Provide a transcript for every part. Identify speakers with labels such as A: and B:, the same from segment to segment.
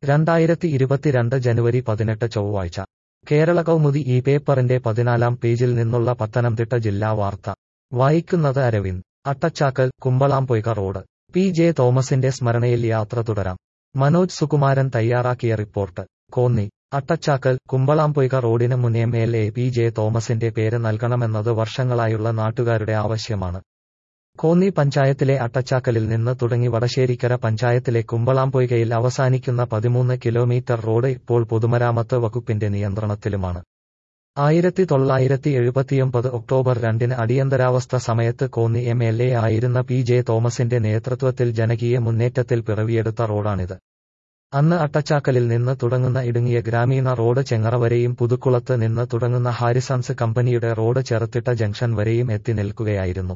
A: രണ്ടായിരത്തി ഇരുപത്തിരണ്ട് ജനുവരി പതിനെട്ട് ചൊവ്വാഴ്ച കേരള കൗമുദി ഈ പേപ്പറിന്റെ പതിനാലാം പേജിൽ നിന്നുള്ള പത്തനംതിട്ട ജില്ലാ വാർത്ത വായിക്കുന്നത് Aravind Attachakkal Kumbalampoika road P J തോമസിന്റെ സ്മരണയിൽ യാത്ര തുടരാം മനോജ് സുകുമാരൻ തയ്യാറാക്കിയ റിപ്പോർട്ട് കോന്നി അട്ടച്ചാക്കൽ കുമ്പളാംപൊയ്ക റോഡിന് മുൻ M L A P J തോമസിന്റെ പേര് നൽകണമെന്നത് വർഷങ്ങളായുള്ള നാട്ടുകാരുടെ ആവശ്യമാണ് കോന്നി പഞ്ചായത്തിലെ അട്ടച്ചാക്കലിൽ നിന്ന് തുടങ്ങി വടശ്ശേരിക്കര പഞ്ചായത്തിലെ കുമ്പളാംപൊയ്കയിൽ അവസാനിക്കുന്ന പതിമൂന്ന് കിലോമീറ്റർ റോഡ് ഇപ്പോൾ പൊതുമരാമത്ത് വകുപ്പിന്റെ നിയന്ത്രണത്തിലുമാണ് ആയിരത്തി തൊള്ളായിരത്തി എഴുപത്തിയൊമ്പത് ഒക്ടോബർ രണ്ടിന് അടിയന്തരാവസ്ഥ സമയത്ത് കോന്നി എം എൽ എ ആയിരുന്ന പി ജെ തോമസിന്റെ നേതൃത്വത്തിൽ ജനകീയ മുന്നേറ്റത്തിൽ പിറവിയെടുത്ത റോഡാണിത് അന്ന് അട്ടച്ചാക്കലിൽ നിന്ന് തുടങ്ങുന്ന ഇടുങ്ങിയ ഗ്രാമീണ റോഡ് ചെങ്ങറ വരെയും പുതുക്കുളത്ത് നിന്ന് തുടങ്ങുന്ന ഹാരിസൺസ് കമ്പനിയുടെ റോഡ് ചെറുത്തിട്ട ജംഗ്ഷൻ വരെയും എത്തി നിൽക്കുകയായിരുന്നു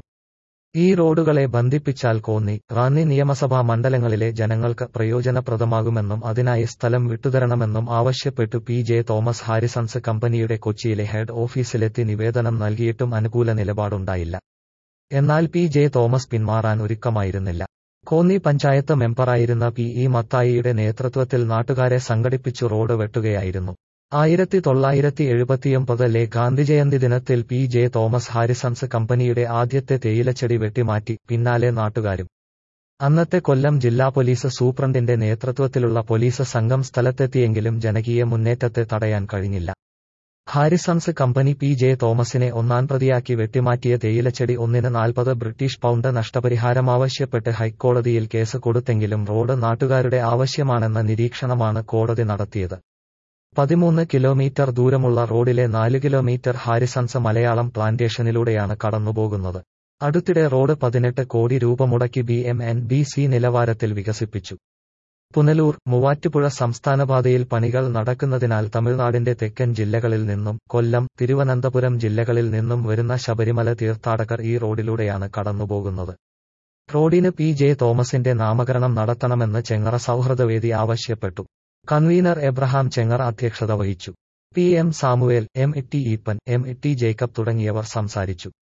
A: ഈ റോഡുകളെ ബന്ധിപ്പിച്ചാൽ കോന്നി റാന്നി നിയമസഭാ മണ്ഡലങ്ങളിലെ ജനങ്ങൾക്ക് പ്രയോജനപ്രദമാകുമെന്നും അതിനായി സ്ഥലം വിട്ടുതരണമെന്നും ആവശ്യപ്പെട്ടു പി ജെ തോമസ് ഹാരിസൺസ് കമ്പനിയുടെ കൊച്ചിയിലെ ഹെഡ് ഓഫീസിലെത്തി നിവേദനം നൽകിയിട്ടും അനുകൂല നിലപാടുണ്ടായില്ല എന്നാൽ പി ജെ തോമസ് പിന്മാറാൻ ഒരുക്കമായിരുന്നില്ല കോന്നി പഞ്ചായത്ത് മെമ്പറായിരുന്ന പി ഇ മത്തായിയുടെ നേതൃത്വത്തിൽ നാട്ടുകാരെ സംഘടിപ്പിച്ചു റോഡ് വെട്ടുകയായിരുന്നു ആയിരത്തി തൊള്ളായിരത്തി എഴുപത്തിയൊമ്പതിലെ ഗാന്ധിജയന്തി ദിനത്തിൽ പി ജെ തോമസ് ഹാരിസൺസ് കമ്പനിയുടെ ആദ്യത്തെ തേയിലച്ചെടി വെട്ടിമാറ്റി പിന്നാലെ നാട്ടുകാരും അന്നത്തെ കൊല്ലം ജില്ലാ പോലീസ് സൂപ്രണ്ടിന്റെ നേതൃത്വത്തിലുള്ള പോലീസ് സംഘം സ്ഥലത്തെത്തിയെങ്കിലും ജനകീയ മുന്നേറ്റത്തെ തടയാൻ കഴിഞ്ഞില്ല ഹാരിസൺസ് കമ്പനി പി ജെ തോമസിനെ ഒന്നാം പ്രതിയാക്കി വെട്ടിമാറ്റിയ തേയിലച്ചെടി ഒന്നിന് നാൽപ്പത് ബ്രിട്ടീഷ് പൗണ്ട് നഷ്ടപരിഹാരമാവശ്യപ്പെട്ട് ഹൈക്കോടതിയിൽ കേസ് കൊടുത്തെങ്കിലും റോഡ് നാട്ടുകാരുടെ ആവശ്യമാണെന്ന നിരീക്ഷണമാണ് കോടതി നടത്തിയത് പതിമൂന്ന് കിലോമീറ്റർ ദൂരമുള്ള റോഡിലെ നാല് കിലോമീറ്റർ ഹാരിസൺസ് മലയാളം പ്ലാന്റേഷനിലൂടെയാണ് കടന്നുപോകുന്നത് അടുത്തിടെ റോഡ് പതിനെട്ട് കോടി രൂപ മുടക്കി B M N B C നിലവാരത്തിൽ വികസിപ്പിച്ചു പുനലൂർ മൂവാറ്റുപുഴ സംസ്ഥാനപാതയിൽ പണികൾ നടക്കുന്നതിനാൽ തമിഴ്നാടിന്റെ തെക്കൻ ജില്ലകളിൽ നിന്നും കൊല്ലം തിരുവനന്തപുരം ജില്ലകളിൽ നിന്നും വരുന്ന ശബരിമല തീർത്ഥാടകർ ഈ റോഡിലൂടെയാണ് കടന്നുപോകുന്നത് റോഡിന് പി ജെ തോമസിന്റെ നാമകരണം നടത്തണമെന്ന് ചെങ്ങറ സൗഹൃദവേദി ആവശ്യപ്പെട്ടു കൺവീനർ എബ്രഹാം ചെങ്ങർ അധ്യക്ഷത വഹിച്ചു P M Samuel M T Eapen M T Jacob തുടങ്ങിയവർ സംസാരിച്ചു